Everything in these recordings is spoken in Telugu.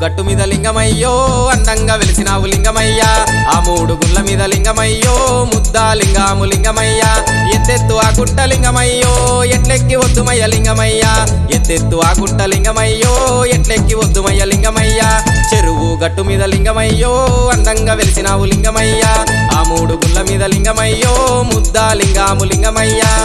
గట్టు మీద లింగమయ్యో అందంగా వెలిసినావు లింగమయ్యా ఆ మూడు గుళ్ళ మీద లింగమయ్యో ముద్దా లింగాము లింగమయ్యా ఎత్తెత్తు ఆ గుట్ట లింగమయ్యో ఎట్లెక్కి వద్దుమయ్య లింగమయ్యా ఎత్తెత్తు ఆ గుట్ట లింగమయ్యో ఎట్లెక్కి వద్దుమయ్య లింగమయ్యా చెరువు గట్టు మీద లింగమయ్యో అందంగా వెలిసినావు లింగమయ్యా ఆ మూడు గుళ్ళ మీద లింగమయ్యో ముద్దా లింగాము లింగమయ్యా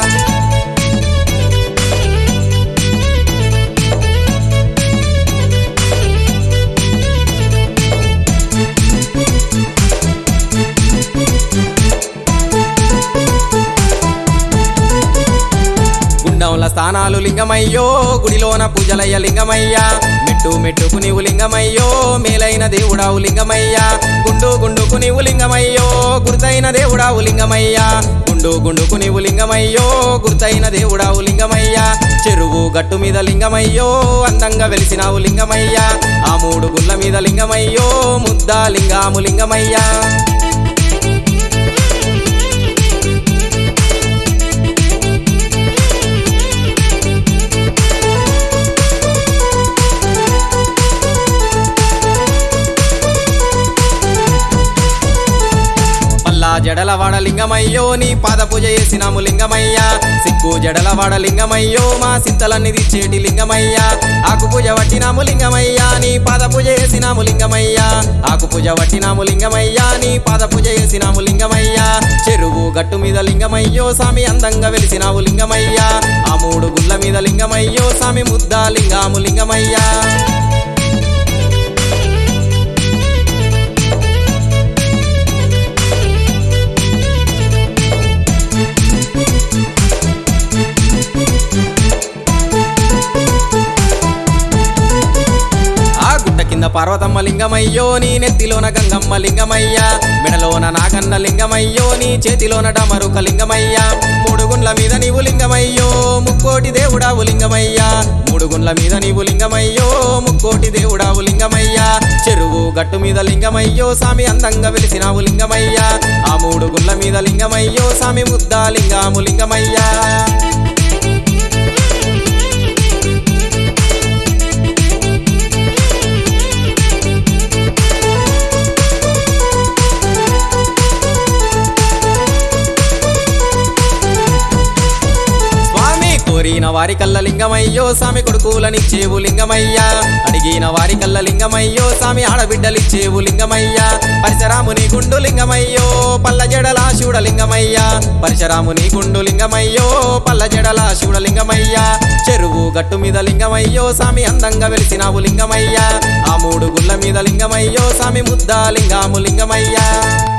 గుండంల స్థానాలు లింగమయ్యో గుడిలోన పూజలయ్య లింగమయ్యా మెట్టు మెట్టుకు నీవు లింగమయ్యో మేలైన దేవుడావు లింగమయ్యా గుండు గుండుకు నీవు లింగమయ్యో గుర్తైన దేవుడావు లింగమయ్యా గుండు గుండుకు నీవు లింగమయ్యో గుర్తైన దేవుడావు లింగమయ్యా చెరువు గట్టు మీద లింగమయ్యో అందంగా వెలిసినావు లింగమయ్యా ఆ మూడు గుళ్ళ మీద లింగమయ్యో ముద్దా లింగాము లింగమయ్యా పల్లా జడల వాడ లింగమయ్యో నీ పాద పూజ చేసినాము లింగమయ్యా సిక్కు జడల వాడ లింగమయ్యో మా సింతలన్నీ తెచ్చేటి లింగమయ్యా ఆకు పూజ వట్టినాము లింగమయ్యా నీ పాద పూజ చేసినాము లింగమయ్యా ఆకు పూజ వట్టినాము లింగమయ్యా నీ పాద పూజ చేసినాము లింగమయ్యా చెరువు గట్టు మీద లింగమయ్యో సామి అందంగా వెలిసినావు లింగమయ్యా ఆ మూడు గుళ్ళ మీద లింగమయ్యో సామి ముద్దా లింగాము లింగమయ్యా ఆ గుట్ట కింద పార్వతమ్మ లింగమయ్యో నీ నెత్తిలోన గంగమ్మ లింగమయ్యా మెడలోన నాగన్న లింగమయ్యో నీ చేతిలోన డమరుక లింగమయ్యా మూడు గుండ్ల మీద నీవు లింగమయ్యో ముక్కోటి దేవుడావు లింగమయ్యా మూడు గుండ్ల మీద నీవు లింగమయ్యో ముక్కోటి దేవుడావు లింగమయ్యా చెరువు గట్టు మీద లింగమయ్యో సామి అందంగా వెలిసినావు లింగమయ్యా ఆ మూడు గుళ్ళ మీద లింగమయ్యో సామి ముద్దా లింగాము లింగమయ్యా స్వామి కోరిన వారి కల్ల లింగమయ్యో స్వామి కొడుకులనిచ్చేవు లింగమయ్యా అడిగిన వారి కల్ల లింగమయ్యో స్వామి ఆడబిడ్డలిచ్చేవు లింగమయ్యా పరశరాముని గుండు లింగమయ్యో పల్ల జడల శివుడ లింగమయ్యా పరశరాముని గుండు లింగమయ్యో పల్ల జడల శివుడ లింగమయ్యా చెరువు గట్టు మీద లింగమయ్యో స్వామి అందంగా వెలిసినావు లింగమయ్యా ఆ మూడు గుళ్ళ మీద లింగమయ్యో స్వామి ముద్దా లింగాము లింగమయ్యా